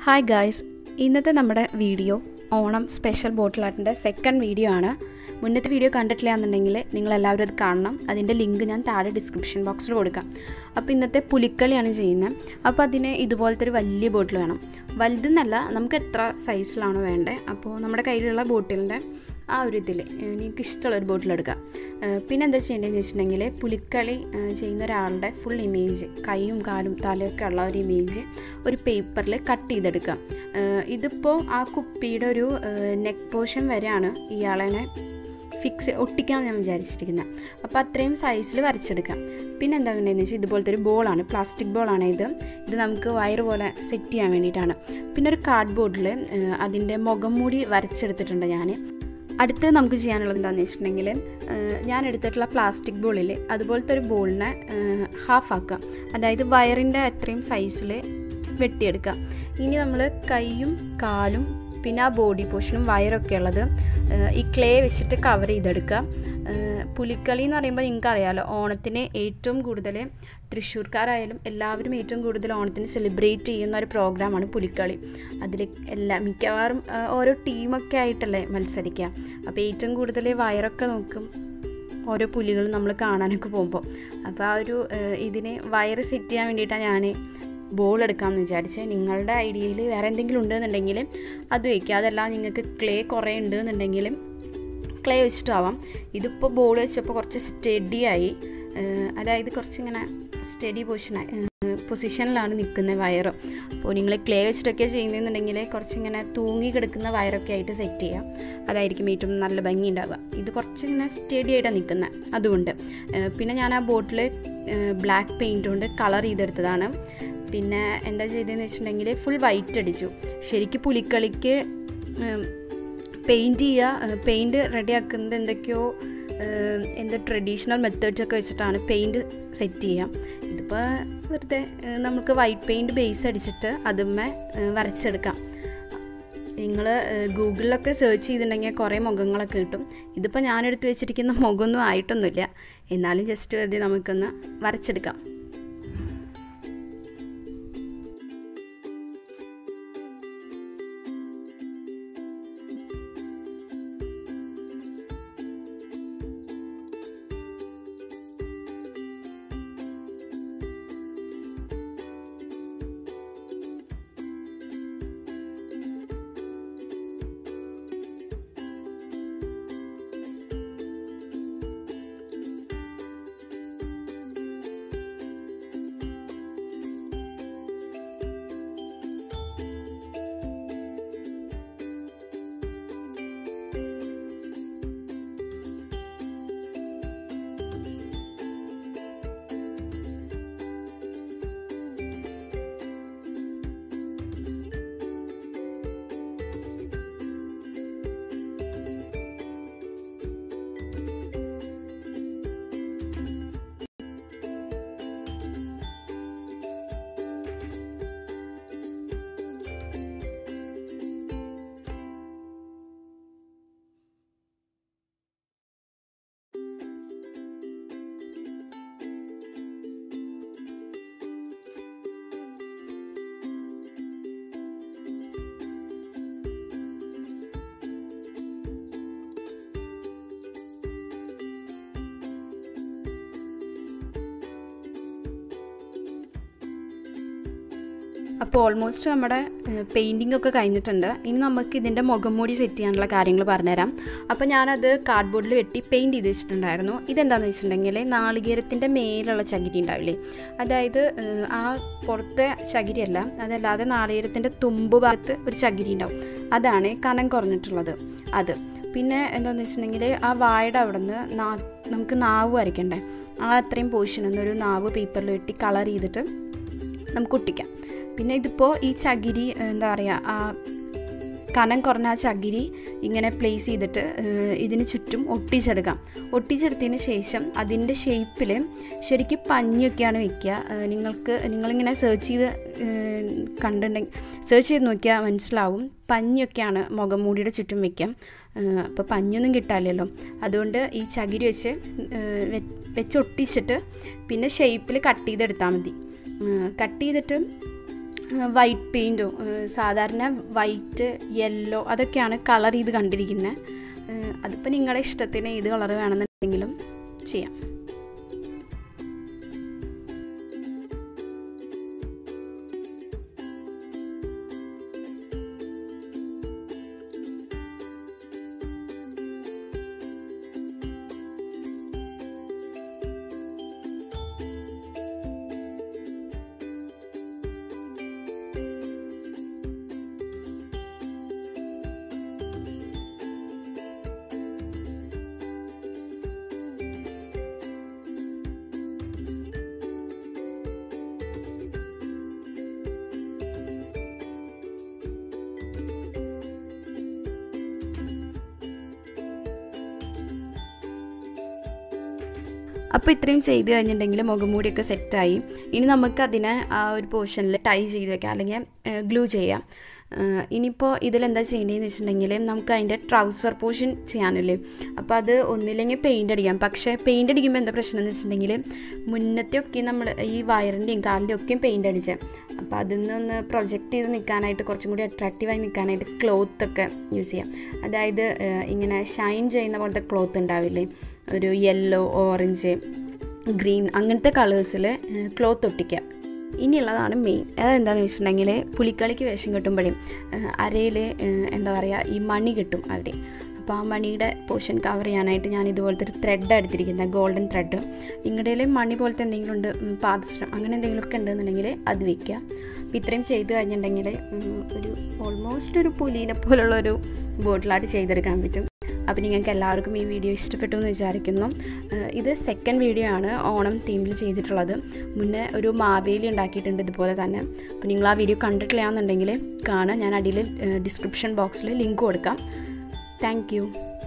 hi guys ഇന്നത്തെ നമ്മുടെ video Onam special bottle ആർട്ടിൻ്റെ സെക്കൻഡ് വീഡിയോ ആണ് മുന്നത്തെ വീഡിയോ കണ്ടിട്ടില്ല എന്നുണ്ടെങ്കിൽ നിങ്ങൾ എല്ലാവരും അത് കാണണം അതിൻ്റെ ലിങ്ക് ഞാൻ താഴെ ഡിസ്ക്രിപ്ഷൻ ബോക്സിൽ കൊടുക്കാം അപ്പോൾ ഇന്നത്തെ പുലിക്കളിയാണ് ചെയ്യുന്നത് അപ്പോൾ അതിന് ഇതുപോലത്തെ ഒരു വലിയ ബോട്ടിൽ വേണം വലുതെന്നല്ല നമുക്ക് എത്ര സൈസിലാണോ വേണ്ടത് അപ്പോൾ നമ്മുടെ കയ്യിലുള്ള ബോട്ടിലിൻ്റെ ആ ഒരു ഇതിൽ നിങ്ങൾക്ക് ഇഷ്ടമുള്ള ഒരു ബോട്ടിൽ എടുക്കാം പിന്നെ എന്താ ചെയ്യേണ്ടതെന്ന് വെച്ചിട്ടുണ്ടെങ്കിൽ പുലിക്കളി ചെയ്യുന്ന ഒരാളുടെ ഫുൾ ഇമേജ് കൈയും കാലും തലയൊക്കെ ഉള്ള ഒരു ഇമേജ് ഒരു പേപ്പറിൽ കട്ട് ചെയ്തെടുക്കാം ഇതിപ്പോൾ ആ കുപ്പിയുടെ ഒരു നെക്ക് പോർഷൻ വരെയാണ് ഇയാളെ ഫിക്സ് ഒട്ടിക്കാൻ ഞാൻ വിചാരിച്ചിരിക്കുന്നത് അപ്പോൾ അത്രയും സൈസിൽ വരച്ചെടുക്കാം പിന്നെ എന്താ വേണ്ടതെന്ന് വെച്ചാൽ ഇതുപോലത്തെ ഒരു ബോളാണ് പ്ലാസ്റ്റിക് ബോളാണ് ഇത് ഇത് നമുക്ക് വയറ് പോലെ സെറ്റ് ചെയ്യാൻ വേണ്ടിയിട്ടാണ് പിന്നെ ഒരു കാർഡ് ബോർഡിൽ അതിൻ്റെ മുഖം മൂടി വരച്ചെടുത്തിട്ടുണ്ട് ഞാൻ അടുത്ത് നമുക്ക് ചെയ്യാനുള്ളത് എന്താണെന്ന് വെച്ചിട്ടുണ്ടെങ്കിൽ ഞാൻ എടുത്തിട്ടുള്ള പ്ലാസ്റ്റിക് ബോളിൽ അതുപോലത്തെ ഒരു ബോളിനെ ഹാഫ് ആക്കുക അതായത് വയറിൻ്റെ അത്രയും സൈസിൽ വെട്ടിയെടുക്കുക ഇനി നമ്മൾ കൈയും കാലും പിന്നെ ആ ബോഡി പോർഷനും വയറൊക്കെ ഉള്ളത് ഈ ക്ലേ വെച്ചിട്ട് കവർ ചെയ്തെടുക്കുക പുലിക്കളി എന്ന് പറയുമ്പോൾ നിങ്ങൾക്ക് അറിയാമല്ലോ ഓണത്തിന് ഏറ്റവും കൂടുതൽ തൃശ്ശൂർക്കാരായാലും എല്ലാവരും ഏറ്റവും കൂടുതൽ ഓണത്തിന് സെലിബ്രേറ്റ് ചെയ്യുന്ന ഒരു പ്രോഗ്രാമാണ് പുലിക്കളി അതിൽ എല്ലാ മിക്കവാറും ഓരോ ടീമൊക്കെ ആയിട്ടല്ലേ മത്സരിക്കുക അപ്പോൾ ഏറ്റവും കൂടുതൽ വയറൊക്കെ നോക്കും ഓരോ പുലികളും നമ്മൾ കാണാനൊക്കെ പോകുമ്പോൾ അപ്പോൾ ആ ഒരു ഇതിന് വയറ് സെറ്റ് ചെയ്യാൻ വേണ്ടിയിട്ടാണ് ഞാൻ ബോൾ എടുക്കാമെന്ന് വിചാരിച്ചത് നിങ്ങളുടെ ഐഡിയയിൽ വേറെ എന്തെങ്കിലും ഉണ്ടെന്നുണ്ടെങ്കിൽ അത് വയ്ക്കുക അതല്ല നിങ്ങൾക്ക് ക്ലേ കുറേ ഉണ്ടെന്നുണ്ടെങ്കിൽ ക്ലേ വെച്ചിട്ടാവാം ഇതിപ്പോൾ ബോൾ വെച്ചപ്പോൾ കുറച്ച് സ്റ്റഡിയായി അതായത് കുറച്ചിങ്ങനെ സ്റ്റഡി പൊസിഷനായി പൊസിഷനിലാണ് നിൽക്കുന്നത് വയറ് അപ്പോൾ നിങ്ങൾ ക്ലേ വെച്ചിട്ടൊക്കെ ചെയ്യുന്നതെന്നുണ്ടെങ്കിൽ കുറച്ചിങ്ങനെ തൂങ്ങി കിടക്കുന്ന വയറൊക്കെ ആയിട്ട് സെറ്റ് ചെയ്യാം അതായിരിക്കും ഏറ്റവും നല്ല ഭംഗി ഉണ്ടാവുക ഇത് കുറച്ചിങ്ങനെ സ്റ്റഡി ആയിട്ടാണ് നിൽക്കുന്നത് അതുകൊണ്ട് പിന്നെ ഞാൻ ആ ബോട്ടിൽ ബ്ലാക്ക് പെയിൻറ്റ് കൊണ്ട് കളർ ചെയ്തെടുത്തതാണ് പിന്നെ എന്താ ചെയ്തതെന്ന് വെച്ചിട്ടുണ്ടെങ്കിൽ ഫുൾ വൈറ്റ് അടിച്ചു ശരിക്കും പുലിക്കളിക്ക് പെയിൻറ്റ് ചെയ്യുക പെയിൻറ്റ് റെഡിയാക്കുന്നത് എന്തൊക്കെയോ എന്തോ ട്രഡീഷണൽ മെത്തേഡ്സൊക്കെ വെച്ചിട്ടാണ് പെയിൻറ്റ് സെറ്റ് ചെയ്യുക ഇതിപ്പോൾ വെറുതെ നമുക്ക് വൈറ്റ് പെയിൻറ്റ് ബേസ് അടിച്ചിട്ട് അതുമ്മേ വരച്ചെടുക്കാം നിങ്ങൾ ഗൂഗിളിലൊക്കെ സെർച്ച് ചെയ്തിട്ടുണ്ടെങ്കിൽ കുറേ മുഖങ്ങളൊക്കെ കിട്ടും ഇതിപ്പോൾ ഞാനെടുത്ത് വെച്ചിരിക്കുന്ന മുഖമൊന്നും ആയിട്ടൊന്നുമില്ല എന്നാലും ജസ്റ്റ് വെറുതെ നമുക്കൊന്ന് വരച്ചെടുക്കാം അപ്പോൾ ഓൾമോസ്റ്റ് നമ്മുടെ പെയിൻറ്റിംഗ് ഒക്കെ കഴിഞ്ഞിട്ടുണ്ട് ഇനി നമുക്ക് ഇതിൻ്റെ മുഖം മൂടി സെറ്റ് ചെയ്യാനുള്ള കാര്യങ്ങൾ പറഞ്ഞുതരാം അപ്പോൾ ഞാനത് കാർഡ്ബോർഡിൽ വെട്ടി പെയിൻറ്റ് ചെയ്ത് വെച്ചിട്ടുണ്ടായിരുന്നു ഇതെന്താണെന്ന് വെച്ചിട്ടുണ്ടെങ്കിൽ നാളികേരത്തിൻ്റെ മേലുള്ള ചകിരി ഉണ്ടാവില്ലേ അതായത് ആ പുറത്തെ ചകിരിയല്ല അതല്ലാതെ നാളികേരത്തിൻ്റെ തുമ്പ് ഭാഗത്ത് ഒരു ചകിരി ഉണ്ടാവും അതാണ് കനം കുറഞ്ഞിട്ടുള്ളത് അത് പിന്നെ എന്താണെന്ന് വെച്ചിട്ടുണ്ടെങ്കിൽ ആ വായുടെ അവിടെ നിന്ന് നാ നമുക്ക് നാവ് വരയ്ക്കണ്ടേ ആ അത്രയും പോർഷൻ എന്നൊരു നാവ് പേപ്പറിൽ വെട്ടി കളർ ചെയ്തിട്ട് നമുക്ക് ഒട്ടിക്കാം പിന്നെ ഇതിപ്പോൾ ഈ ചകിരി എന്താ പറയുക ആ കനം കുറഞ്ഞ ആ ചകിരി ഇങ്ങനെ പ്ലേസ് ചെയ്തിട്ട് ഇതിന് ചുറ്റും ഒട്ടിച്ചെടുക്കാം ഒട്ടിച്ചെടുത്തതിന് ശേഷം അതിൻ്റെ ഷേപ്പിൽ ശരിക്കും പഞ്ഞിയൊക്കെയാണ് വെക്കുക നിങ്ങൾക്ക് നിങ്ങളിങ്ങനെ സെർച്ച് ചെയ്ത് കണ്ടിട്ടുണ്ടെങ്കിൽ സെർച്ച് ചെയ്ത് നോക്കിയാൽ മനസ്സിലാവും പഞ്ഞിയൊക്കെയാണ് മുഖം മൂടിയുടെ ചുറ്റും വെക്കാം അപ്പോൾ പഞ്ഞൊന്നും കിട്ടാമല്ലോ അതുകൊണ്ട് ഈ ചകിരി വെച്ച് വെച്ച് ഒട്ടിച്ചിട്ട് പിന്നെ ഷേപ്പിൽ കട്ട് ചെയ്തെടുത്താൽ മതി കട്ട് ചെയ്തിട്ട് വൈറ്റ് പെയിൻറ്റോ സാധാരണ വൈറ്റ് യെല്ലോ അതൊക്കെയാണ് കളർ ചെയ്ത് കണ്ടിരിക്കുന്നത് അതിപ്പോൾ നിങ്ങളുടെ ഇഷ്ടത്തിന് ഏത് കളർ വേണമെന്നുണ്ടെങ്കിലും ചെയ്യാം അപ്പോൾ ഇത്രയും ചെയ്ത് കഴിഞ്ഞിട്ടുണ്ടെങ്കിൽ മുഖംമൂടിയൊക്കെ സെറ്റായി ഇനി നമുക്ക് അതിനെ ആ ഒരു പോർഷനിൽ ടൈ ചെയ്ത് വെക്കാം അല്ലെങ്കിൽ ഗ്ലൂ ചെയ്യാം ഇനിയിപ്പോൾ ഇതിലെന്താ ചെയ്യേണ്ടതെന്ന് വെച്ചിട്ടുണ്ടെങ്കിൽ നമുക്ക് അതിൻ്റെ ട്രൗസർ പോർഷൻ ചെയ്യാനില്ലേ അപ്പോൾ അത് ഒന്നില്ലെങ്കിൽ പെയിൻ്റ് അടിക്കാം പക്ഷേ പെയിൻ്റ് അടിക്കുമ്പോൾ എന്താ പ്രശ്നം എന്ന് വെച്ചിട്ടുണ്ടെങ്കിൽ മുന്നത്തെ ഒക്കെ നമ്മൾ ഈ വയറിൻ്റെയും കാലിൻ്റെയും ഒക്കെയും പെയിൻ്റ് അടിച്ചത് അപ്പോൾ അതിൽ നിന്ന് പ്രൊജക്റ്റ് ചെയ്ത് നിൽക്കാനായിട്ട് കുറച്ചും കൂടി അട്രാക്റ്റീവായി നിൽക്കാനായിട്ട് ക്ലോത്ത് ഒക്കെ യൂസ് ചെയ്യാം അതായത് ഇങ്ങനെ ഷൈൻ ചെയ്യുന്ന പോലത്തെ ക്ലോത്ത് ഉണ്ടാവില്ലേ ഒരു യെല്ലോ ഓറഞ്ച് ഗ്രീൻ അങ്ങനത്തെ കളേഴ്സിൽ ക്ലോത്ത് ഒട്ടിക്കുക ഇനിയുള്ളതാണ് മെയിൻ അതെന്താണെന്ന് വെച്ചിട്ടുണ്ടെങ്കിൽ പുലിക്കളിക്ക് വേഷം കെട്ടുമ്പോഴേ അരയിൽ എന്താ പറയുക ഈ മണി കിട്ടും അവിടെ അപ്പോൾ ആ മണിയുടെ പോർഷൻ കവർ ചെയ്യാനായിട്ട് ഞാൻ ഇതുപോലത്തെ ഒരു ത്രെഡ് എടുത്തിരിക്കുന്നത് ഗോൾഡൻ ത്രെഡ് നിങ്ങളുടെ മണി പോലത്തെ എന്തെങ്കിലും ഉണ്ട് പാദശ്രം അങ്ങനെ എന്തെങ്കിലുമൊക്കെ ഉണ്ടെന്നുണ്ടെങ്കിൽ അത് വയ്ക്കുക അപ്പോൾ ഇത്രയും ചെയ്ത് കഴിഞ്ഞിട്ടുണ്ടെങ്കിൽ ഒരു ഓൾമോസ്റ്റ് ഒരു പുലീനെ പോലുള്ള ഒരു ബോട്ടിലായിട്ട് ചെയ്തെടുക്കാൻ പറ്റും അപ്പോൾ നിങ്ങൾക്ക് എല്ലാവർക്കും ഈ വീഡിയോ ഇഷ്ടപ്പെട്ടു എന്ന് വിചാരിക്കുന്നു ഇത് സെക്കൻഡ് വീഡിയോ ആണ് ഓണം തീമിൽ ചെയ്തിട്ടുള്ളത് മുന്നേ ഒരു മാവേലി ഉണ്ടാക്കിയിട്ടുണ്ട് ഇതുപോലെ തന്നെ അപ്പോൾ നിങ്ങൾ ആ വീഡിയോ കണ്ടിട്ടില്ല എന്നുണ്ടെങ്കിൽ കാണാം ഞാൻ അടിയിൽ ഡിസ്ക്രിപ്ഷൻ ബോക്സിൽ ലിങ്ക് കൊടുക്കാം താങ്ക്